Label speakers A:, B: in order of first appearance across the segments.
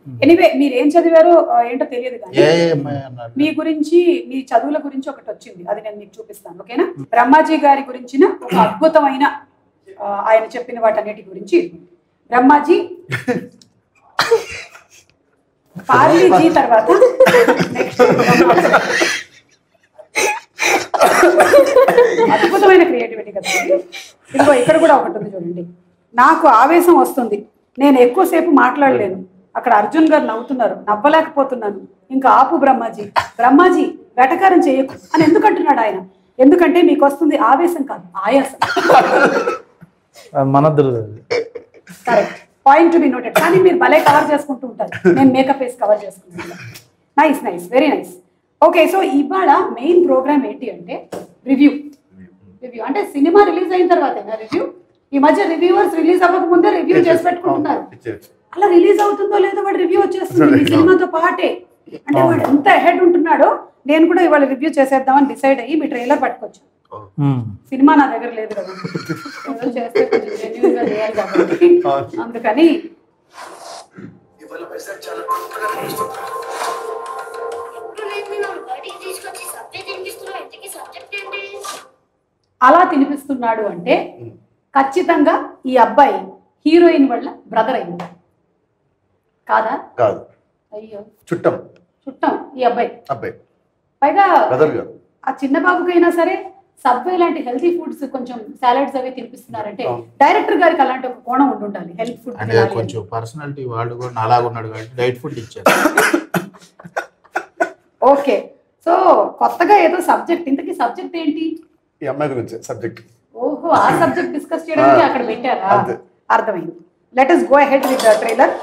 A: Anyway మీరు ఏం చదివారో ఆ, ఏంటో తెలియదు కానీ
B: ఏ అమ్మాయి అన్నాడు
A: మీ గురించి మీ చదువుల గురించి ఒకటి వచ్చింది అది నేను మీకు చూపిస్తాను ఓకేనా బ్రహ్మాజీ గారి గురించిన ఒక అద్భుతమైన ఆ, ఆయన చెప్పిన వాటన్నిటి గురించి బ్రహ్మాజీ పార్లీజీ తర్వాత నెక్స్ట్ అద్భుతమైన క్రియేటివిటీ కదా ఇది. ఇదిగో ఇక్కడ కూడా ఒకటి ఉంది చూడండి నాకు ఆవేశం వస్తుంది నేను ఎక్కువసేపు మాట్లాడలేను అక్కడ అర్జున్ గారు నవ్వుతున్నారు నవ్వలేకపోతున్నాను ఇంకా ఆపు బ్రహ్మాజీ బ్రహ్మాజీ వెటకారం చేయకు అని ఎందుకు అంటున్నాడు ఆయన ఎందుకంటే మీకు వస్తుంది ఆవేశం కాదు ఆయాసం
C: అది మనద్దరు
A: correct point to be noted కానీ మీరు భలే కవర్ చేసుకుంటూ ఉంటారు నేను మేకప్ వేసి కవర్ చేసుకుంటాను nice nice very nice okay so ఇవాళ మెయిన్ ప్రోగ్రామ్ ఏంటి అంటే రివ్యూ రివ్యూ అంటే సినిమా రిలీజ్ అయిన తర్వాతేనా రివ్యూ ఈ మధ్య రివ్యూవర్స్ రిలీజ్ అవ్వక ముందే రివ్యూ చేసి పెట్టుకుంటున్నారు
D: ఇచ్చేయచ్చు.
A: అలా రిలీజ్ అవుతుందో లేదో వాడు రివ్యూ వచ్చేస్తుంది ఈ సినిమాతో పాటే అంటే వాడు ఎంత హెడ్ ఉంటున్నాడో నేను కూడా ఇవాళ రివ్యూ చేసేద్దామని డిసైడ్ అయ్యి మీ ట్రైలర్ పట్టుకొచ్చాను సినిమా నా దగ్గర లేదు కదా ఏదో చేస్తే కొంచెం genuine గా చేయాలి కాబట్టి అందుకని
E: ఎప్పుడు లేదు నేను బయటికి తీసుకొచ్చి సబ్బే తినిపిస్తున్నావు ఇంతకీ సబ్జెక్ట్ ఏంటి
A: అలా తినిపిస్తున్నాడు అంటే ఖచ్చితంగా ఈ అబ్బాయి హీరోయిన్ వల్ల బ్రదర్ అయింది కాదా
D: కాదు
A: అయ్యో
D: చుట్టం
A: చుట్టం ఈ అబ్బాయి
D: అబ్బాయి
A: పైగా
D: బ్రదర్ గారు
A: ఆ చిన్న బాబుకైనా సరే సబ్వే లాంటి హెల్తీ ఫుడ్స్ కొంచెం సాలడ్స్ అవి తినిపిస్తున్నారంటే
D: అవును.
A: డైరెక్టర్ గారికి అలాంటి ఒక కోణం ఉండి ఉండాలి హెల్త్ ఫుడ్
B: అంటే కొంచెం పర్సనాలిటీ వాళ్ళు కూడా అలాగ ఉన్నాడు కాబట్టి డైట్ ఫుడ్ ఇచ్చారు
A: ఓకే సో కొత్తగా ఏదో సబ్జెక్ట్ ఇంతకీ సబ్జెక్ట్ ఏంటి
D: ఈ అమ్మాయి గురించి సబ్జెక్ట్
A: ఓహో ఆ సబ్జెక్ట్ డిస్కస్ చేయడానికి
D: ఆ,
A: అక్కడ పెట్టారా
D: అంతే.
A: అర్థమైంది let us go ahead with the trailer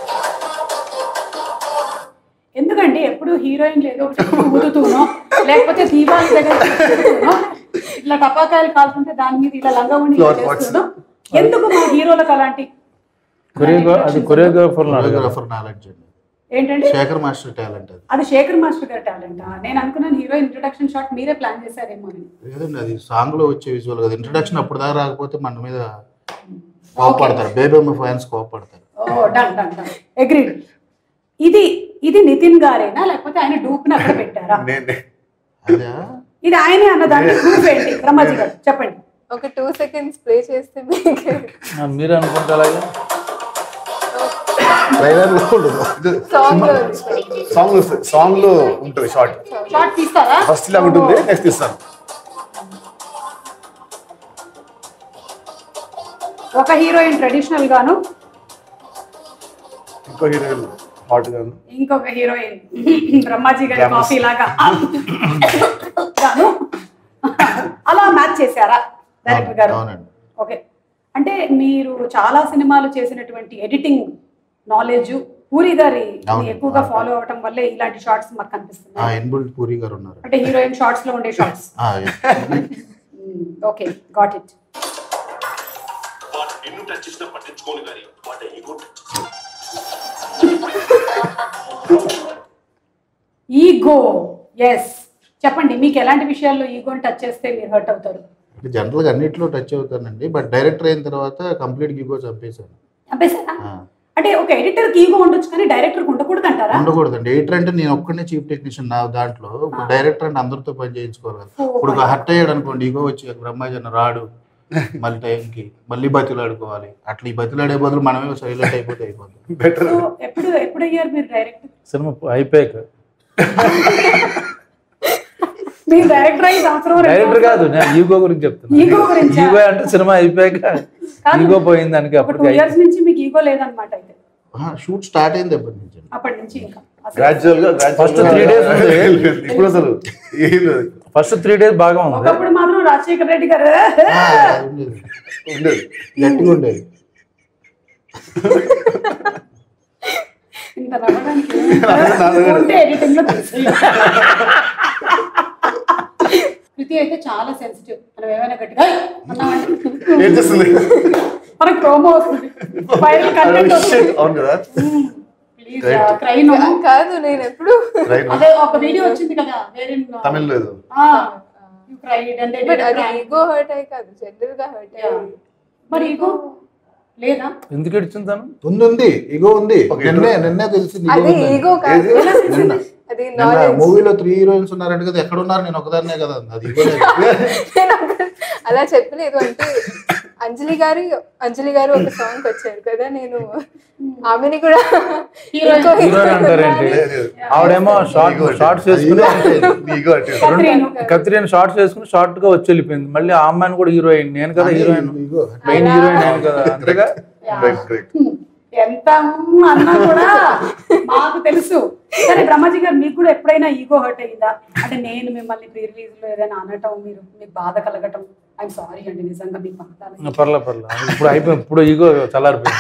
A: ఎందుకండి ఎప్పుడు హీరోయిన్ ఏదో ఒకటి ఊదుతూనో లేకపోతే దీపావళి దగ్గర తిరుగుతూనో, ఇట్లా టపాకాయలు కాల్చుంటే దాని మీద ఇలా లంగా ఉండి
D: Flower pots.
A: చేస్తుందో ఎందుకు మా హీరోలకు అలాంటి
C: కొరియోగ్రా అది కొరియోగ్రాఫర్
B: కొరియోగ్రాఫర్ నాలెడ్జ్ అండి
A: ఏంటంటే
B: శేఖర్ మాస్టర్ టాలెంట్ అది
A: అది శేఖర్ మాస్టర్ గారి టాలెంట్ నేను అనుకున్నాను హీరోయిన్ ఇంట్రొడక్షన్ షాట్ మీరే ప్లాన్ చేశారేమో అని
B: లేదండి అది సాంగ్ లో వచ్చే విజువల్ కదా ఇంట్రడక్షన్ అప్పుడు దాకా రాకపోతే మన మీద కోపడతారు బేబీ ఫ్యాన్స్ కోపడతారు
A: ఓ డన్ డన్ డన్ అగ్రీడ్ ఇది ఇది నితిన్ గారేనా లేకపోతే ఆయన డూప్ ని అక్కడ పెట్టారా
D: నేనే
B: అదే
A: ఇది ఆయనే అన్న దానికి ప్రూఫ్ ఏంటి బ్రహ్మాజీ గారు చెప్పండి
F: ఒక టూ సెకండ్స్ ప్లే చేస్తే మీకు
C: మీరు అనుకుంటే అలాగే
D: ట్రైలర్
F: సాంగ్ లో
D: సాంగ్ సాంగ్ లో ఉంటుంది షార్ట్
A: షార్ట్ తీస్తారా
D: ఫస్ట్ ఇలా ఉంటుంది నెక్స్ట్ ఇస్తాను
A: ఒక హీరోయిన్ ట్రెడిషనల్ గాను
D: ఇంకో హీరోయిన్ హాట్ గాను
A: ఇంకొక హీరోయిన్ బ్రహ్మాజీ గారి
D: Glamorous.
A: కాఫీ లాగా గాను అలా మ్యాచ్ చేశారా డైరెక్టర్ గారు
B: అవునండి
A: ఓకే అంటే మీరు చాలా సినిమాలు చేసినటువంటి ఎడిటింగ్ నాలెడ్జ్ పూరి గారి
B: అవును.
A: ఎక్కువగా ఫాలో అవటం వల్లే ఇలాంటి షార్ట్స్ మాకు
B: ఆ
A: కనిపిస్తున్నాయి
B: ఎన్బుల్ పూరి గారు ఉన్నారు
A: అంటే హీరోయిన్ షార్ట్స్ లో ఉండే షార్ట్స్
B: ఆ,
A: ఓకే గాట్ ఇట్
G: వాడు నిన్ను టచ్ చేసినా పట్టించుకోను కానీ వాటి ఈగో టచ్ చేసి
A: ఈగో ఎస్ చెప్పండి మీకు ఎలాంటి విషయాల్లో ఈగోని టచ్ చేస్తే మీరు హర్ట్ అవుతారు
B: జనరల్ గా అన్నిట్లో టచ్ అవుతానండి బట్ డైరెక్టర్ అయిన తర్వాత కంప్లీట్ గిగో చంపేశాను
A: చంపేశారా
B: ఆ,
A: అంటే ఒక ఎడిటర్ కి ఈగో ఉండొచ్చు కానీ డైరెక్టర్ ఉండకూడదు అంటారా
B: ఉండకూడదండి ఎడిటర్ అంటే నేను ఒక్కనే చీఫ్ టెక్నీషియన్ నా దాంట్లో డైరెక్టర్ అంటే అందరితో పని చేయించుకోవాలి కదా ఇప్పుడు ఒక హర్ట్ అయ్యాడు అనుకోండి ఇగో వచ్చి బ్రహ్మాజన్న రాడు మళ్ళీ టైంకి మళ్ళీ బతిలాడుకోవాలి అట్లా ఈ బతిలాడే బదులు మనమే సైలెంట్ అయిపోతే అయిపోతుంది
D: బెటర్
A: సో ఎప్పుడు ఎప్పుడు అయ్యారు మీరు డైరెక్టర్
C: సినిమా అయిపోయాక
A: మీరు డైరెక్టర్ అయ్యి సంవత్సరం రెండు
C: డైరెక్టర్ కాదు
A: సంవత్సరాలు-
C: నేను ఈగో గురించి చెప్తున్నా
A: ఈగో గురించా?
C: ఈగో అంటే సినిమా అయిపోయాక
A: కాదు.
C: ఈగో పోయింది దానికి
A: ఒక
C: అప్పటికి
A: టూ
C: అయి-
A: ఇయర్స్ నుంచి మీకు ఈగో లేదనమాట అయితే
B: షూట్ స్టార్ట్ అయింది ఎప్పటి నుంచి
A: అప్పటి నుంచి ఇంకా అసలు
D: గ్రాడ్యువల్ గా
C: First three days ఉంది.
D: ఇప్పుడు అసలు ఏం లేదు
C: ఫస్ట్ త్రీ డేస్ బాగా ఉంది
A: ఒకప్పుడు మాత్రం రాజశేఖర రెడ్డి గారు
B: ఆ, అది ఉండేది.
D: ఉండేది
B: గట్టిగా ఉండేది
A: ఇంత నవ్వడానికి
D: నా దగ్గర-
A: ఉంటే ఎడిటింగ్ లో తీసేయాలి. కృతి అయితే చాలా సెన్సిటివ్ మనం ఏమైనా గట్టిగా "ఏయ్" అన్నామంటే
D: ఏం చేస్తుంది
A: మనకు ప్రోమో వస్తుంది వైరల్ కంటెంట్ వస్తుంది
D: అవును కదా
A: ప్లీజ్
D: Right.
A: క్రై
F: కాదు నేను ఎప్పుడు
D: రైట్
A: అదే ఒక వీడియో వచ్చింది కదా వేరే
D: తమిళ్ లేదు
A: క్రైడ్ అంటే
F: బట్ అది ఈగో హర్ట్ అయ్యి కాదు జనరల్ గా హర్ట్ అయ్యి
A: మరి ఈగో లేదా
C: ఎందుకు ఇచ్చింది తను
B: ఉంది ఉంది ఇగో ఉంది
D: Okay,
B: నిన్నే నిన్నే తెలిసింది
F: అది ఈగో కాదు
A: ఎలా తెలిసింది
F: అది
B: నిన్న
F: నాలెడ్జ్
B: మూవీలో త్రీ హీరోయిన్స్ ఉన్నారంట కదా ఎక్కడ ఉన్నారు నేను ఒకదాన్నే కదా అంది. అది ఇగోనే
F: అలా చెప్పలేదు అంటే అంజలి గారి అంజలి గారు ఒక సాంగ్ వచ్చారు కదా నేను ఆమెని కూడా
A: Heroine.
F: ఇంకో
C: హీరోయిన్
F: heroine
C: అంటారేంటి
F: ఉన్నారని.
C: ఆవిడేమో షార్ట్
D: Ego.
C: షార్ట్స్
B: అది ఇగో
C: వేసుకుని
B: అంటే
D: నీకు అటు
A: కత్రీను.
C: కత్రిని షార్ట్స్ వేసుకుని షార్ట్ గా వచ్చి వెళ్ళిపోయింది మళ్ళీ ఆ అమ్మాయిని కూడా హీరోయిన్ నేను కదా హీరోయిన్
B: ఇగో
C: మెయిన్ హీరోయిన్ నేను కదా అంతేగా
D: Correct, correct.
A: ఎంత మ్మ్ అన్నా కూడా మాకు తెలుసు సరే బ్రహ్మాజీ గారు మీకు కూడా ఎప్పుడైనా ఈగో హర్ట్ అయ్యిందా అంటే నేను మిమ్మల్ని ప్రీ రిలీజ్ లో ఏదైనా అనటం మీరు మీకు బాధ కలగటం ఐఎమ్ సారీ అండి నిజంగా మీకు బాధ
C: పర్లే పర్లే ఇప్పుడు అయిపోయింది ఇప్పుడు ఈగో చల్లారిపోయింది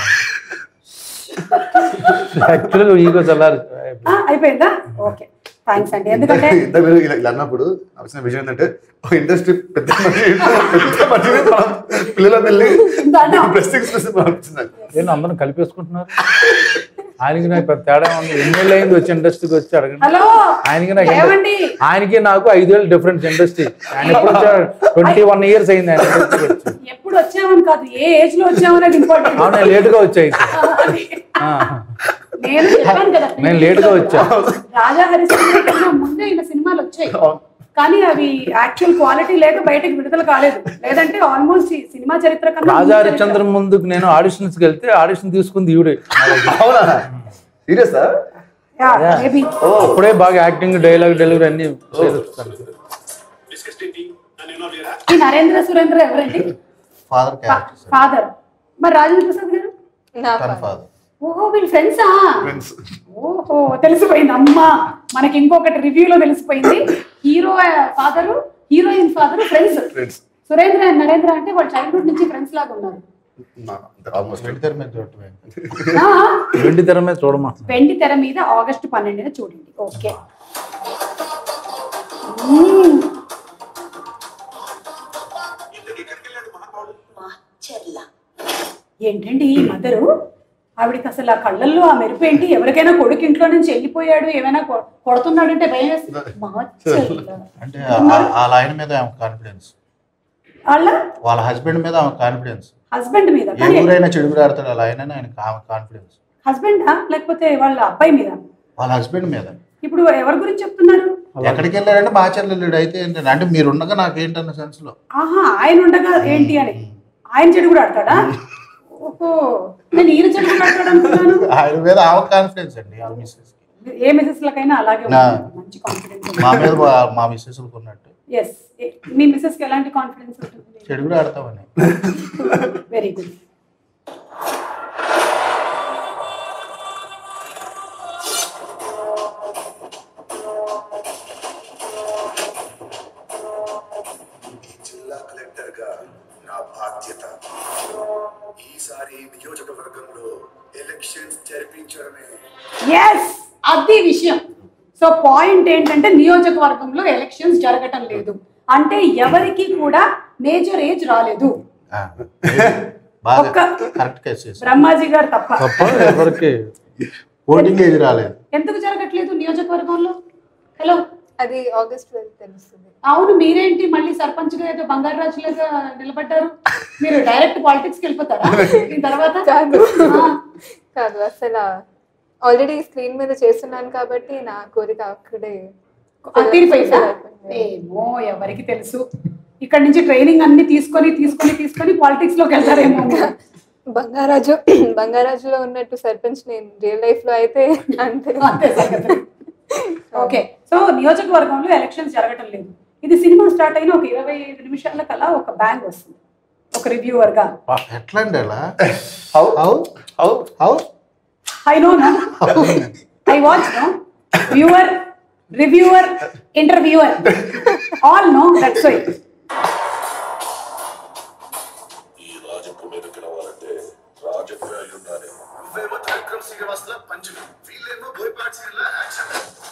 C: యాక్చువల్గా ఈగో చల్లారి
A: ఆ, అయిపోయిందా ఓకే థ్యాంక్స్ అండి ఎందుకంటే
D: ఇంత మీరు ఇలా ఇలా అన్నప్పుడు వచ్చిన విషయం ఏంటంటే ఇండస్ట్రీ పెద్ద మనిషి పెద్ద మనిషిని మనం పిల్లల వెళ్ళి
A: దాన్ని
D: ప్రెస్టింగ్ అనిపిస్తుంది నాకు.
C: ఏంటి అందరం కలిపేసుకుంటున్నారు ఆయనకి నాకు పెద్ద తేడా ఉంది ఎన్నేళ్ళు అయింది వచ్చి ఇండస్ట్రీకి వచ్చి అడగండి
A: హలో
C: ఆయనకి నాకు
A: ఏమండి
C: ఆయనకి నాకు ఐదేళ్ళు డిఫరెన్స్ ఇండస్ట్రీ ఆయన ఎప్పుడు వచ్చాడు ట్వంటీ వన్ ఇయర్స్ అయింది ఆయన ఇండస్ట్రీకి వచ్చి
A: ఎప్పుడు వచ్చామని కాదు ఏ ఏజ్ లో వచ్చామనేది ఇంపార్టెంట్
C: అవును లేట్గా వచ్చాయి ఆ.
A: నేను చెప్పాను కదా
C: నేను late గా వచ్చా.
A: రాజా హరిశ్చంద్ర కన్నా ముందే ఈయన సినిమాలు వచ్చాయి కానీ అవి యాక్చువల్ క్వాలిటీ లేక బయటకు విడుదల కాలేదు లేదంటే ఆల్మోస్ట్ ఈ సినిమా చరిత్ర కన్నా
C: రాజా
A: ముందు
C: హరిశ్చంద్ర ముందుకు నేను ఆడిషన్స్కి వెళ్తే ఆడిషన్ తీసుకుంది ఈవిడే
D: అవునా సీరియసా
A: యా, maybe.
C: అప్పుడే బాగా యాక్టింగ్ డైలాగ్ డెలివరీ అన్ని చేస్తాను
G: డిస్కస్ ఏంటి నన్ను ఇన్వాల్వ్ చేయరా
A: ఈ నరేంద్ర సురేంద్ర ఎవరండి
B: ఫాదర్ క్యారెక్టర్
A: ఫాదర్ మరి రాజేంద్ర ప్రసాద్ గారు
F: నా
B: తన
F: పని.
B: ఫాదర్
A: ఓహో వీళ్ళు ఫ్రెండ్సా
D: ఫ్రెండ్స్
A: ఓహో తెలిసిపోయింది అమ్మా మనకి ఇంకొకటి రివ్యూలో తెలిసిపోయింది hero father heroine father friends
D: friends
A: Surendra and Narendra అంటే వాళ్ళు చైల్డ్హుడ్ నుంచి ఫ్రెండ్స్ లాగా ఉన్నారు
D: ఆల్మోస్ట్
B: రెండు తెర మీద చూడటమే
A: ఆ,
C: వెండి తెర మీద చూడమా
A: వెండి తెర మీద ఆగస్టు పన్నెండున చూడండి ఓకే మ్మ్.
G: ఇంతకు ఎక్కడికి వెళ్ళాడు మహానుభావుడు
A: ఏంటండి ఈ మదరు ఆవిడకి అసలు ఆ కళ్ళల్లో ఆ మెరుపు ఏంటి ఎవరికైనా కొడుకు ఇంట్లో నుంచి వెళ్ళిపోయాడు ఏమైనా కొ- కొడుతున్నాడంటే భయం వేస్తుంది మా చెల్ల.
B: అంటే ఆ- వాళ్ళ ఆయన మీద ఆమె కాన్ఫిడెన్స్
A: వాళ్ళ
B: వాళ్ళ హస్బెండ్ మీద ఆమె కాన్ఫిడెన్స్
A: హస్బెండ్ మీద
B: ఏ
A: కానీ
B: ఊరైనా చెడుగురు ఆడతాడు వాళ్ళ ఆయన ఆయన ఆమె కాన్ఫిడెన్స్
A: హస్బెండా లేకపోతే వాళ్ళ అబ్బాయి మీద
B: వాళ్ళ హస్బెండ్ మీద
A: ఇప్పుడు ఎవరి గురించి చెప్తున్నారు
B: ఎక్కడికి వెళ్ళాడంటే మా చెల్లెళ్ళు అయితే ఏంటంటే అంటే మీరు ఉండగా నాకేంటన్న సెన్స్ లో
A: ఆహా ఆయన ఉండగా ఏంటి అని ఆయన చెడు కూడా ఆడతాడా ఓహో నేను ఈయన చెడు కూడా ఆడతాడు అనుకున్నాను
B: ఆయన మీద ఆమె కాన్ఫిడెన్స్ అండి వాళ్ళ మిస్సెస్
A: ఏ మెసేజ్ లకైనా అలాగే
B: నా-
A: ఉంటుంది. మంచి కాన్ఫిడెన్స్
B: మా మీద వా- మా మిస్సెస్ ఉన్నట్టు
A: ఎస్ మీ మిస్సెస్ కి ఎలాంటి కాన్ఫిడెన్స్ ఉంటుంది
B: చెడు కూడా ఆడతామని
A: వెరీ గుడ్
G: జిల్లా కలెక్టర్ గా నా బాధ్యత ఈసారి నియోజకవర్గంలో ఎలక్షన్స్ జరిపించడమే
A: ఎస్ అది విషయం సో పాయింట్ ఏంటంటే నియోజకవర్గంలో ఎలక్షన్స్ జరగటం లేదు అంటే ఎవరికి కూడా మేజర్ ఏజ్ రాలేదు
B: ఆ, బాగా
A: ఒక్క-
B: కరెక్ట్ కేసు చేశారు
A: బ్రహ్మాజీ గారు తప్ప
C: తప్ప ఎవరికి
B: ఓటింగ్ ఏజ్ రాలేదు
A: ఎందుకు జరగట్లేదు నియోజకవర్గంలో హలో
F: అది ఆగస్ట్ ట్వెల్త్ తెలుస్తుంది
A: అవును మీరేంటి మళ్ళీ సర్పంచ్ గా ఏదో బంగారు రాజులాగా నిలబడ్డారు మీరు డైరెక్ట్ పాలిటిక్స్ కి వెళ్ళిపోతారా దీని తర్వాత
F: కాదు
A: ఆ,
F: కాదు అసలు ఆల్రెడీ స్క్రీన్ మీద చేస్తున్నాను కాబట్టి నా కోరిక అక్కడే
A: ఆ, తీరిపోయిందా ఏమో ఎవరికి తెలుసు ఇక్కడ నుంచి ట్రైనింగ్ అన్ని తీసుకొని తీసుకొని తీసుకొని పాలిటిక్స్ లోకి వెళ్తారేమో
F: బంగారాజు బంగారాజులో ఉన్నట్టు సర్పంచ్ నేను రియల్ లైఫ్ లో అయితే అంతే
A: అంతే సంగతి ఓకే సో నియోజకవర్గంలో ఎలక్షన్స్ జరగటం లేదు ఇది సినిమా స్టార్ట్ అయిన ఒక ఇరవై ఐదు నిమిషాల కల్లా ఒక బ్యాంగ్ వస్తుంది ఒక రివ్యూవర్ గా
B: ఎట్లా అండి అలా
D: how
B: how
D: how
B: how
A: I know no I watch no viewer reviewer interviewer all know that's why
G: ఈ రాజప్పు మీద గెలవాలంటే రాజప్రాయాలు ఉండాలి నువ్వేమో త్రివిక్రమ్ శ్రీనివాస్లా పంచులు వీళ్ళేమో బోయపాటి శ్రీలా యాక్షన్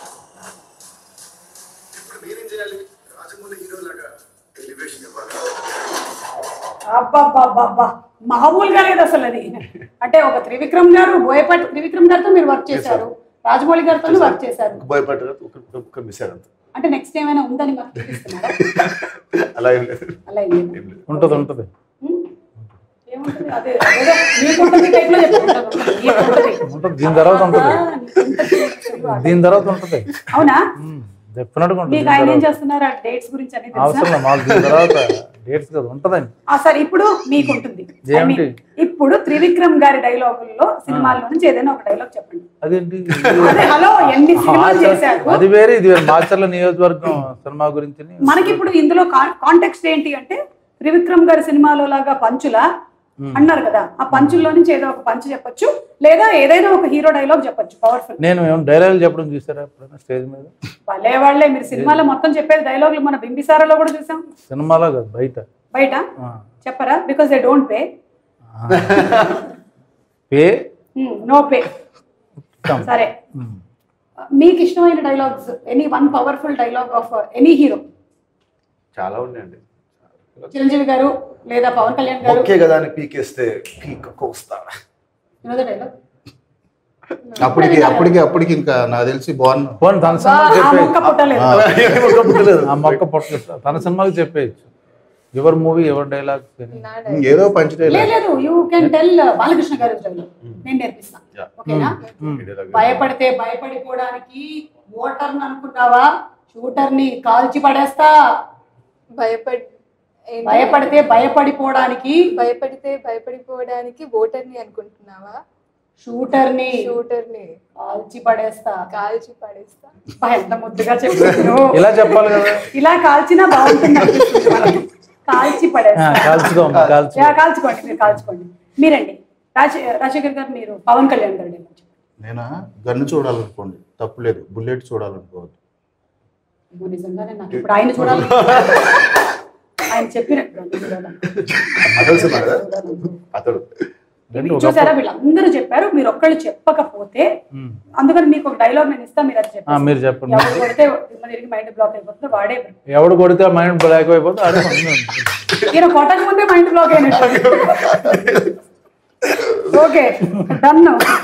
G: ఇప్పుడు మీరేం చేయాలి రాజమౌళి హీరోలాగా ఎలివేషన్ ఇవ్వాలి
A: అబ్బబ్బబ్బబ్బా మామూలుగా లేదు అసలు అది అంటే ఒక త్రివిక్రమ్ గారు బోయపాటి త్రివిక్రమ్ గారితో మీరు వర్క్ చేశారు రాజమౌళి గారితో వర్క్ చేశారు
D: భయపడ్డ ఒక మిస్ అయ్యారు
A: అంటే నెక్స్ట్ ఏమైనా ఉందని మాకు చూపిస్తున్నారా
D: అలా ఏం లేదు
A: అలా ఏం లేదు
D: ఏం లేదు
C: ఉంటది ఉంటది
A: హ్మ్? ఏముంటుంది? అదే అదేదో నీకుంటుంది type లో చెప్పుకుంటాను. నీకుంటుంది.
C: ఉంటుంది దీని తర్వాత ఉంటుంది
A: ఆ, నీకుంటుంది.
C: దీని తర్వాత ఉంటుంది
A: అవునా
C: డెఫినెట్గా ఉంటుంది
A: మీకు
C: దీని
A: ఆయన ఏం
C: తర్వాత.
A: చేస్తున్నారు ఆ డేట్స్ గురించి అన్ని తెలుసా
C: అవసరం లేదు, మాకు దీని తర్వాత డేట్స్ కదా ఉంటుందండి
A: ఆ, సరే ఇప్పుడు మీకు ఉంటుంది I mean,
C: ఏమిటి?
A: ఇప్పుడు త్రివిక్రమ్ గారి డైలాగుల్లో సినిమాల్లో నుంచి ఏదైనా ఒక డైలాగ్ చెప్పండి
C: అదేంటి
A: అదే హలో ఎన్ని సినిమాలు చేశారు
C: అది వేరే ఇది వేరే మాచర్ల నియోజకవర్గం సినిమా గురించి
A: మనకి ఇప్పుడు ఇందులో కాంటెక్స్ట్ ఏంటి అంటే త్రివిక్రమ్ గారి సినిమాలో లాగా పంచుల అన్నారు కదా ఆ పంచుల్లో నుంచి ఏదో ఒక పంచు చెప్పొచ్చు లేదా ఏదైనా ఒక హీరో డైలాగ్ చెప్పొచ్చు పవర్ఫుల్
C: నేను ఏమైనా డైలాగులు చెప్పడం చూసారా ఎప్పుడైనా స్టేజ్ మీద
A: భలే వాళ్ళే మీరు సినిమాలో మొత్తం చెప్పేది డైలాగులు మన బింబిసారాలో కూడా చూసాం
C: సినిమాలో కాదు బయట
A: బయట
C: ఆ.
A: చెప్పరా because they don't pay
C: pay
A: no pay సరే మీకు ఇష్టమైన dialogues any one powerful dialogue of any hero
D: చాలా ఉన్నాయండి
A: చిరంజీవి గారు లేదా పవన్ కళ్యాణ్ గారు
D: ఒకే కదా అని పీకేస్తే పీక కోస్తా
A: డైలాగ్
B: అప్పటికి అప్పటికి అప్పటికి ఇంకా నాకు తెలిసి బాగున్నా
C: పోనీ తన సినిమాకి
A: ఆ
C: చెప్పేయచ్చు
A: మొక్క పుట్టలేదు
D: ఒక పుట్టలేదు.
C: ఆ మొక్క పొట్ల తన సినిమాకి చెప్పేయచ్చు ఎవరి మూవీ ఎవరి డైలాగ్
F: నా
B: ఏదో పంచడే
A: లేదు లేదు యూ కెన్ టెల్ బాలకృష్ణ గారి డైలాగ్ నేను నేర్పిస్తాను
D: Yeah.
A: ఓకేనా భయపడితే భయపడిపోవడానికి ఓటర్ అనుకున్నావా షూటర్ ని కాల్చి పడేస్తా
F: భయపడి ఏంటి?
A: భయపడితే భయపడిపోవడానికి
F: భయపడితే భయపడిపోవడానికి ఓటర్ని అనుకుంటున్నావా
A: షూటర్ ని
F: షూటర్ ని
A: కాల్చి పడేస్తా
F: కాల్చి పడేస్తా
A: బా, ఎంత ముద్దుగా చెప్పాను
C: ఇలా చెప్పాలి కదా
A: ఇలా కాల్చినా బాగుంటుంది అనిపిస్తుంది మనకి. కాల్చి
C: ఆ,
A: పడేస్తా
C: కాల్చుదాం కాల్చు
A: యా, కాల్చుకోండి మీరు కాల్చుకోండి మీరండి రాజ రాజశేఖర్ గారు మీరు పవన్ కళ్యాణ్ గారు dialogue చెప్పండి.
B: నేనా గన్ను చూడాలనుకోండి తప్పులేదు బుల్లెట్ చూడాలనుకోవద్దు
A: అమ్మో, నిజంగానే నాకు ఇప్పుడు ఆయన చూడాలి ఆయన చెప్పినట్టు ఆయన చూడాలని.
D: అతడు సినిమా కదా అతడు
C: రెండు
A: చూసారా వీళ్ళందరూ చెప్పారు మీరు ఒక్కళ్ళు చెప్పకపోతే
C: ఉమ్.
A: అందుకని మీకు ఒక డైలాగ్ నేను ఇస్తా మీరు అది
C: ఆ,
A: చెప్పండి
C: మీరు చెప్పండి
A: ఎవరు కొడితే దిమ్మ తిరిగి మైండ్ బ్లాక్ అయిపోతుంది వాడే
C: ఎవడు కొడితే మైండ్ బ్లాక్ అయిపోతే ఆడే మంచిగా ఉంటుంది.
A: ఈయన కొట్టక ముందే మైండ్ బ్లాక్ అయినట్టు ఓకే డన్